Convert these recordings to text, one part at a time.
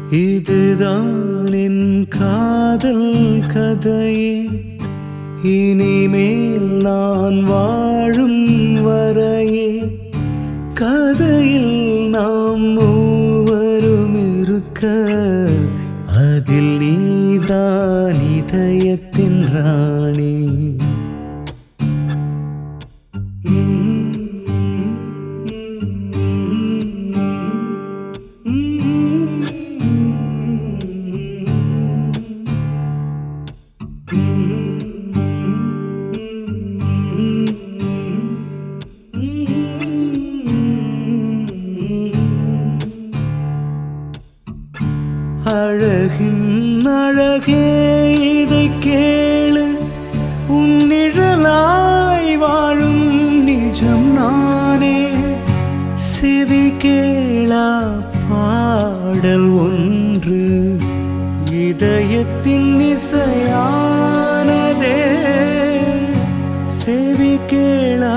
இதுதான் என் காதல் கதையே இனிமேல் நான் வாழும் வரையே கதையில் நாம் மூவரும் இருக்க அதில் நீதான் இதயத்தின் ராணி அழகின் அழகே இதை கேளு உன் நிழலாய் வாழும் நிஜம் நானே செவி கேளா பாடல் ஒன்று இதயத்தின் இசையானதே செவி கேளா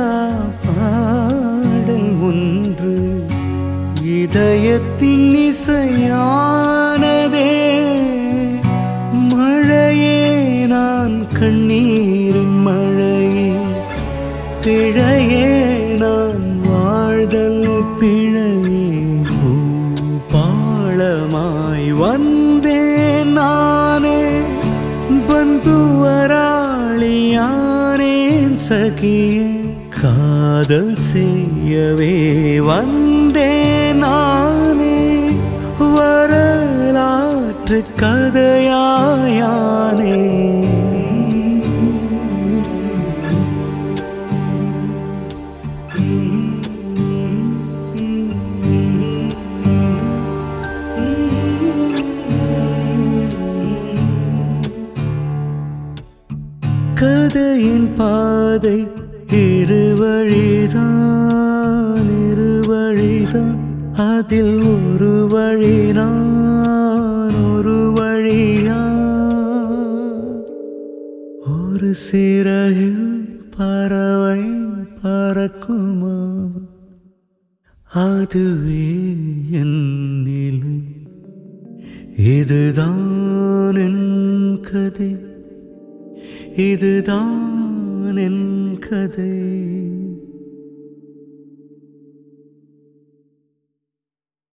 பாடல் ஒன்று இதயத்தின் இசையானதே மழையே நான் கண்ணீரின் மழையே பிழையே நான் வாழ்தல் பிழையே பாளமாய் வந்தேன் நானே பந்துவராளியானேன் சகியே காதல் செய்யவே வந்தேன் நானே வரலாற்று கதையாயானே கதையின் பாதை இருவழிதான் இருவழிதான் அதில் ஒரு வழி நான் ஒரு வழியா ஒரு சிறகில் பறவை பறக்குமா அதுவே என் நிலை இதுதான் என் கதை இதுதான் என் கதை